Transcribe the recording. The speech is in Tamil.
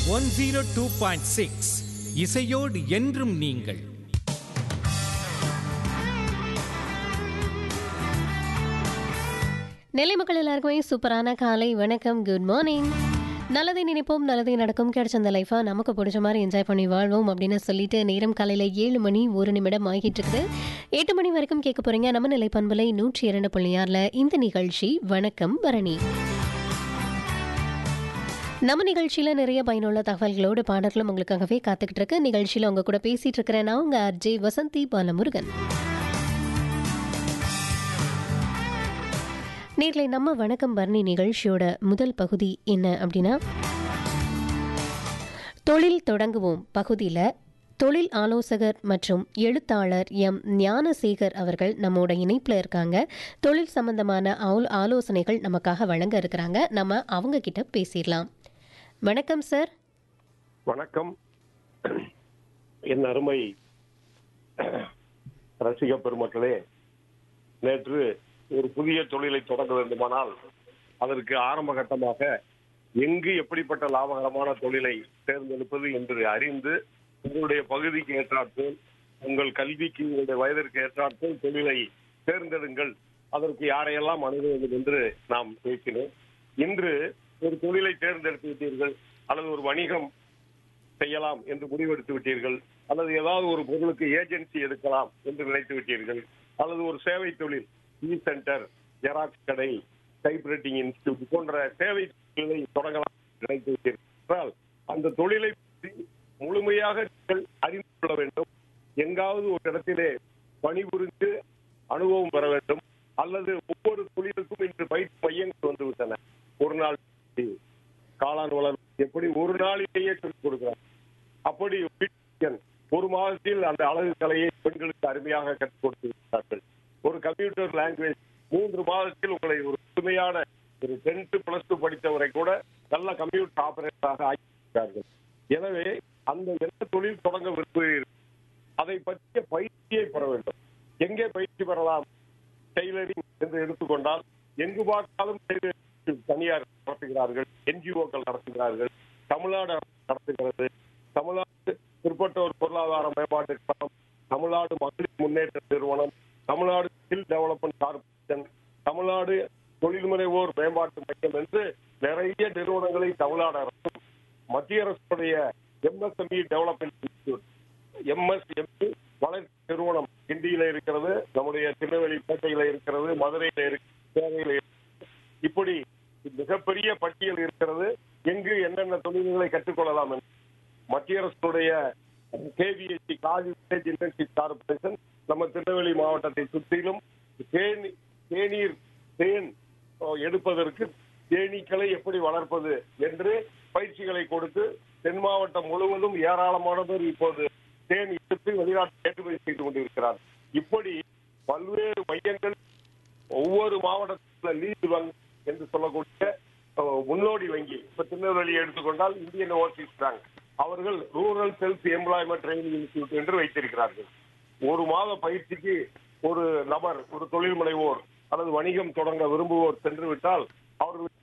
one zero two point six இசையோடு என்றும் நீங்கள் நெல்லை மக்கள் எல்லாருக்குமே சூப்பரான காலை வணக்கம் குட் மார்னிங் நல்லதை நினைப்போம் நல்லதை நடக்கும் கிடைச்ச அந்த லைஃபை நமக்கு பிடிச்ச மாதிரி என்ஜாய் பண்ணி வாழ்வோம் அப்படின்னு சொல்லிட்டு நேரம் காலையில் ஏழு மணி ஒரு நிமிடம் ஆகிட்டு இருக்குது எட்டு மணி வரைக்கும் கேட்க போறீங்க நம்ம நிலை பண்பலை நூற்றி இரண்டு புள்ளி ஆறில் இந்த நிகழ்ச்சி வணக்கம் பரணி நம்ம நிகழ்ச்சியில் நிறைய பயனுள்ள தகவல்களோடு பாடல்களும் உங்களுக்காகவே காத்துக்கிட்டு இருக்கு நிகழ்ச்சியில் உங்க கூட பேசிட்டு இருக்கிறேன் நான் உங்க அர்ஜே வசந்தி பாலமுருகன் நேர்ல நம்ம வணக்கம் பரணி நிகழ்ச்சியோட முதல் பகுதி என்ன அப்படின்னா தொழில் தொடங்குவோம் பகுதியில் தொழில் ஆலோசகர் மற்றும் எழுத்தாளர் எம் ஞானசேகர் அவர்கள் நம்மோட இணைப்பில் இருக்காங்க தொழில் சம்பந்தமான ஆல் ஆலோசனைகள் நமக்காக வழங்க இருக்கிறாங்க நம்ம அவங்க கிட்ட பேசிடலாம் வணக்கம் சார் வணக்கம் என் அருமை ரசிக பெருமக்களே நேற்று ஒரு புதிய தொழிலை தொடங்க வேண்டுமானால் அதற்கு ஆரம்ப கட்டமாக எங்கு எப்படிப்பட்ட லாபகரமான தொழிலை தேர்ந்தெடுப்பது என்று அறிந்து உங்களுடைய பகுதிக்கு ஏற்றாற்போல் உங்கள் கல்விக்கு உங்களுடைய வயதிற்கு ஏற்றாற்போல் தொழிலை தேர்ந்தெடுங்கள் அதற்கு யாரையெல்லாம் அணுக வேண்டும் என்று நாம் பேசினோம் இன்று ஒரு தொழிலை தேர்ந்தெடுத்து விட்டீர்கள் அல்லது ஒரு வணிகம் செய்யலாம் என்று முடிவெடுத்து விட்டீர்கள் அல்லது ஏதாவது ஒரு பொருளுக்கு ஏஜென்சி எடுக்கலாம் என்று நினைத்து விட்டீர்கள் அல்லது ஒரு சேவை தொழில் இ சென்டர் ஜெராக்ஸ் கடை டைப்ரைட்டிங் இன்ஸ்டியூட் போன்ற சேவை தொழிலை தொடங்கலாம் என்று நினைத்து விட்டீர்கள் என்றால் அந்த தொழிலை பற்றி முழுமையாக நீங்கள் அறிந்து கொள்ள வேண்டும் எங்காவது ஒரு இடத்திலே பணிபுரிந்து அனுபவம் பெற வேண்டும் அல்லது ஒவ்வொரு தொழிலுக்கும் இன்று பயிற்சி மையங்கள் வந்துவிட்டன ஒரு நாள் காளான் வளர்ப்பு எப்படி ஒரு நாளிலேயே சொல்லிக் கொடுக்கிறார் அப்படி வீட்டுக்கு ஒரு மாதத்தில் அந்த அழகு கலையை பெண்களுக்கு அருமையாக கற்றுக் கொடுத்து விட்டார்கள் ஒரு கம்ப்யூட்டர் லாங்குவேஜ் மூன்று மாதத்தில் உங்களை ஒரு புதுமையான ஒரு டென்த் பிளஸ் டூ படித்தவரை கூட நல்ல கம்ப்யூட்டர் ஆபரேட்டராக ஆக்கியிருக்கிறார்கள் எனவே அந்த எந்த தொழில் தொடங்க விரும்புகிறீர்கள் அதை பற்றிய பயிற்சியை பெற வேண்டும் எங்கே பயிற்சி பெறலாம் டெய்லரிங் என்று எடுத்துக்கொண்டால் எங்கு பார்த்தாலும் டெய்லரிங் தனியார் நடத்துகிறார்கள் என்ஜிஓக்கள் நடத்துகிறார்கள் தமிழ்நாடு அரசு நடத்துகிறது தமிழ்நாடு பிற்பட்டோர் பொருளாதார மேம்பாட்டு கழகம் தமிழ்நாடு மகளிர் முன்னேற்ற நிறுவனம் Tamil Nadu skill development corporation Tamil Nadu தொழில் முனைவோர் மேம்பாட்டு மையம் என்று நிறைய நிறுவனங்களை தமிழ்நாடு அரசும் மத்திய அரசுடைய எம்எஸ்எம்இ டெவலப்மெண்ட் இன்ஸ்டியூட் எம்எஸ்எம்இ வளர்ச்சி நிறுவனம் கிண்டியில இருக்கிறது நம்முடைய திருநெல்வேலி பேட்டையில இருக்கிறது மதுரையில இருக்கு சேவையில இருக்கு இப்படி மிகப்பெரிய பட்டியல் இருக்கிறது எங்கு என்னென்ன தொழில்களை கற்றுக்கொள்ளலாம் என்று மத்திய அரசுடைய KVSC Khadi village internship corporation நம்ம திருநெல்வேலி மாவட்டத்தை சுற்றிலும் தேனி தேநீர் தேன் எடுப்பதற்கு தேனீக்களை எப்படி வளர்ப்பது என்று பயிற்சிகளை கொடுத்து தென் மாவட்டம் முழுவதும் ஏராளமானவர் இப்போது தேன் எடுத்து வெளிநாட்டு ஏற்றுமதி செய்து கொண்டிருக்கிறார் இப்படி பல்வேறு மையங்கள் ஒவ்வொரு மாவட்டத்தில் லீடு வங்கி என்று சொல்லக்கூடிய முன்னோடி வங்கி இப்ப திருநெல்வேலியை எடுத்துக்கொண்டால் இந்தியன் ஓவர்சீஸ் பேங்க் அவர்கள் rural self employment training institute என்று வைத்திருக்கிறார்கள் ஒரு மாத பயிற்சிக்கு ஒரு நபர் ஒரு தொழில் முனைவோர் அல்லது வணிகம் தொடங்க விரும்புவோர் சென்று விட்டால் அவர்களுக்கு